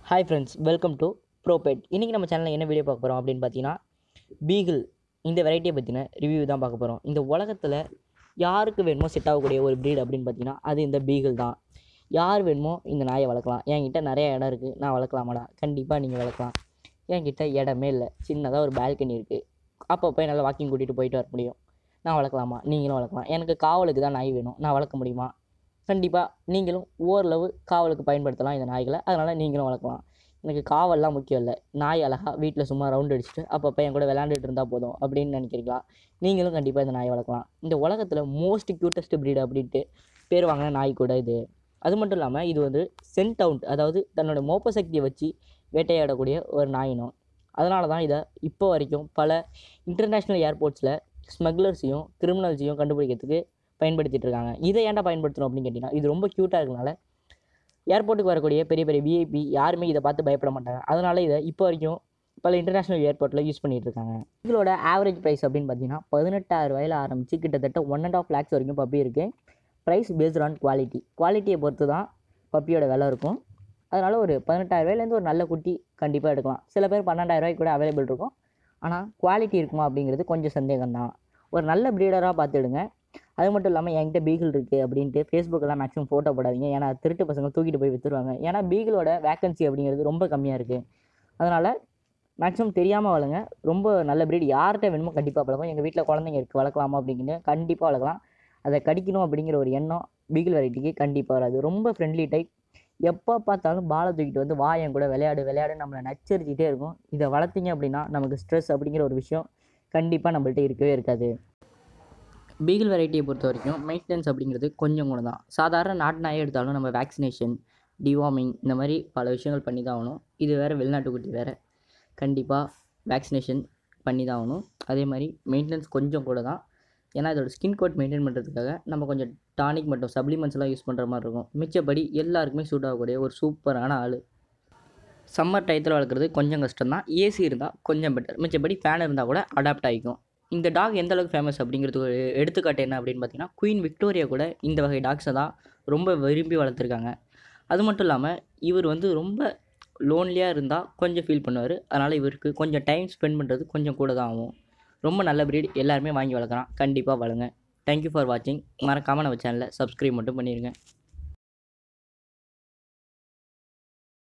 hi friends welcome to ப்ரோபெட் இன்றைக்கி நம்ம சேனலில் என்ன வீடியோ பார்க்க போகிறோம் அப்படின்னு பார்த்தீங்கன்னா பீகிள் இந்த வெரைட்டியை பற்றின ரிவ்யூ தான் பார்க்க போகிறோம் இந்த உலகத்தில் யாருக்கு வேணுமோ செட் ஆகக்கூடிய ஒரு ப்ரீட் அப்படின்னு பார்த்தீங்கன்னா அது இந்த பீகிள் தான் யார் வேணுமோ இந்த நாயை வளர்க்கலாம் என்கிட்ட நிறைய இடம் இருக்குது நான் வளர்க்கலாமாடா கண்டிப்பாக நீங்கள் வளர்க்கலாம் என்கிட்ட இடமே இல்லை சின்னதாக ஒரு பால்கனி இருக்குது அப்போ போய் நல்லா வாக்கிங் கூட்டிகிட்டு போயிட்டு வர முடியும் நான் வளர்க்கலாமா நீங்களும் வளர்க்கலாம் எனக்கு காவலுக்கு தான் நாய் வேணும் நான் வளர்க்க முடியுமா கண்டிப்பாக நீங்களும் ஓரளவு காவலுக்கு பயன்படுத்தலாம் இந்த நாய்களை அதனால் நீங்களும் வளர்க்கலாம் எனக்கு காவல்லாம் முக்கியம் இல்லை நாய் அழகாக வீட்டில் சும்மா ரவுண்ட் அடிச்சுட்டு அப்பப்போ என் கூட விளையாண்டுட்டு இருந்தால் போதும் அப்படின்னு நினைக்கிறீங்களா நீங்களும் கண்டிப்பாக இந்த நாயை வளர்க்கலாம் இந்த உலகத்தில் மோஸ்ட் க்யூட்டஸ்ட் breed அப்படின்ட்டு பேர் வாங்கின நாய் கூட இது அது மட்டும் இல்லாமல் இது வந்து சென்ட் அவுண்ட் அதாவது தன்னோட மோப்ப சக்தியை வச்சு வேட்டையாடக்கூடிய ஒரு நாயினம் அதனால தான் இதை இப்போ வரைக்கும் பல இன்டர்நேஷ்னல் ஏர்போர்ட்ஸில் ஸ்மக்லர்ஸையும் கிரிமினல்ஸையும் கண்டுபிடிக்கிறதுக்கு பயன்படுத்திட்டு இருக்காங்க இதை ஏன்டா பயன்படுத்தணும் அப்படின்னு கேட்டிங்கன்னா இது ரொம்ப க்யூட்டாக இருக்கனால ஏர்போர்ட்டுக்கு வரக்கூடிய பெரிய பெரிய விஐபி யாருமே இதை பார்த்து பயப்பட மாட்டாங்க அதனால இதை இப்போ வரைக்கும் பல இன்டர்நேஷ்னல் ஏர்போர்ட்டில் யூஸ் பண்ணிட்டு இருக்காங்க இதோட ஆவரேஜ் ப்ரைஸ் அப்படின்னு பார்த்தீங்கன்னா பதினெட்டாயிரம் ரூபாயில் ஆரம்பித்து கிட்டத்தட்ட ஒன் அண்ட் ஆஃப் லேக்ஸ் வரைக்கும் பப்பி இருக்குது ப்ரைஸ் பேஸ்ட் ஆன் குவாலிட்டி குவாலிட்டியை பொறுத்து தான் பப்பியோட விலை இருக்கும் அதனால் ஒரு பதினெட்டாயிரம் ரூபாயிலேருந்து ஒரு நல்ல குட்டி கண்டிப்பாக எடுக்கலாம் சில பேர் பன்னெண்டாயிரம் ரூபாய்க்கு கூட அவைலபிள் இருக்கும் ஆனால் குவாலிட்டி இருக்குமா அப்படிங்கிறது கொஞ்சம் சந்தேகம் தான் ஒரு நல்ல ப்ரீடராக பார்த்து எடுங்க அது மட்டும் இல்லாமல் என்கிட்ட பீகிள் இருக்குது அப்படின்ட்டு ஃபேஸ்புக்கெல்லாம் மேக்ஸிமம் ஃபோட்டோ போடாதீங்க ஏன்னா திருட்டு பசங்க தூக்கிட்டு போய் விற்றுருவாங்க ஏன்னா பீகிளோட வேக்கன்சி அப்படிங்கிறது ரொம்ப கம்மியாக இருக்குது அதனால் மேக்ஸிமம் தெரியாமல் வளங்க ரொம்ப நல்ல breed யார்கிட்ட வேணுமோ கண்டிப்பாக வளர்க்கும் எங்கள் வீட்டில் குழந்தைங்க இருக்குது வளர்க்கலாமா அப்படிங்கிறது கண்டிப்பாக வளர்க்கலாம் அதை கடிக்கணும் அப்படிங்கிற ஒரு எண்ணம் பீகிள் வெரைட்டிக்கு கண்டிப்பாக வராது ரொம்ப ஃப்ரெண்ட்லி டைப் எப்போ பார்த்தாலும் பாலை தூக்கிட்டு வந்து வா என் கூட விளையாடு விளையாடு நம்மளை நச்சரிச்சிட்டே இருக்கும் இதை வளர்த்தீங்க அப்படின்னா நமக்கு ஸ்ட்ரெஸ் அப்படிங்கிற ஒரு விஷயம் கண்டிப்பாக நம்மள்ட்ட இருக்கவே இருக்காது பீகிள் வெரைட்டியை பொறுத்த வரைக்கும் மெயின்டெனன்ஸ் அப்படிங்கிறது கொஞ்சம் கூட தான் சாதாரண நாட்டு நாயை எடுத்தாலும் நம்ம வேக்சினேஷன் டிவார்மிங் இந்த மாதிரி பல விஷயங்கள் பண்ணி தான் ஆகணும் இது வேறு வெளிநாட்டுக்குட்டி வேறு கண்டிப்பாக வேக்சினேஷன் பண்ணி தான் ஆகணும் அதே மாதிரி மெயின்டெனன்ஸ் கொஞ்சம் கூட தான் ஏன்னா இதோட ஸ்கின் கோட் மெயின்டைன் பண்ணுறதுக்காக நம்ம கொஞ்சம் டானிக் மற்றும் சப்ளிமெண்ட்ஸ் எல்லாம் யூஸ் பண்ணுற மாதிரி இருக்கும் மிச்சப்படி எல்லாருக்குமே சூட் ஆகக்கூடிய ஒரு சூப்பரான ஆள் சம்மர் டயத்தில் வளர்க்குறது கொஞ்சம் கஷ்டம் தான் ஏசி இருந்தால் கொஞ்சம் பெட்டர் மிச்சப்படி ஃபேன் இருந்தால் கூட அடாப்ட் ஆகிக்கும் இந்த டாக் எந்த அளவுக்கு ஃபேமஸ் அப்படிங்கிறதுக்கு ஒரு எடுத்துக்காட்டு என்ன அப்படின்னு பார்த்தீங்கன்னா குயின் விக்டோரியா கூட இந்த வகை டாக்ஸை தான் ரொம்ப விரும்பி வளர்த்துருக்காங்க அது மட்டும் இல்லாமல் இவர் வந்து ரொம்ப லோன்லியாக இருந்தால் கொஞ்சம் ஃபீல் பண்ணுவார் அதனால் இவருக்கு கொஞ்சம் டைம் ஸ்பெண்ட் பண்ணுறது கொஞ்சம் கூட தான் ஆகும் ரொம்ப நல்ல breed எல்லாருமே வாங்கி வளர்க்குறான் கண்டிப்பாக வளங்க தேங்க்யூ ஃபார் வாட்சிங் மறக்காமல் நம்ம சேனலை சப்ஸ்கிரைப் மட்டும் பண்ணிடுங்க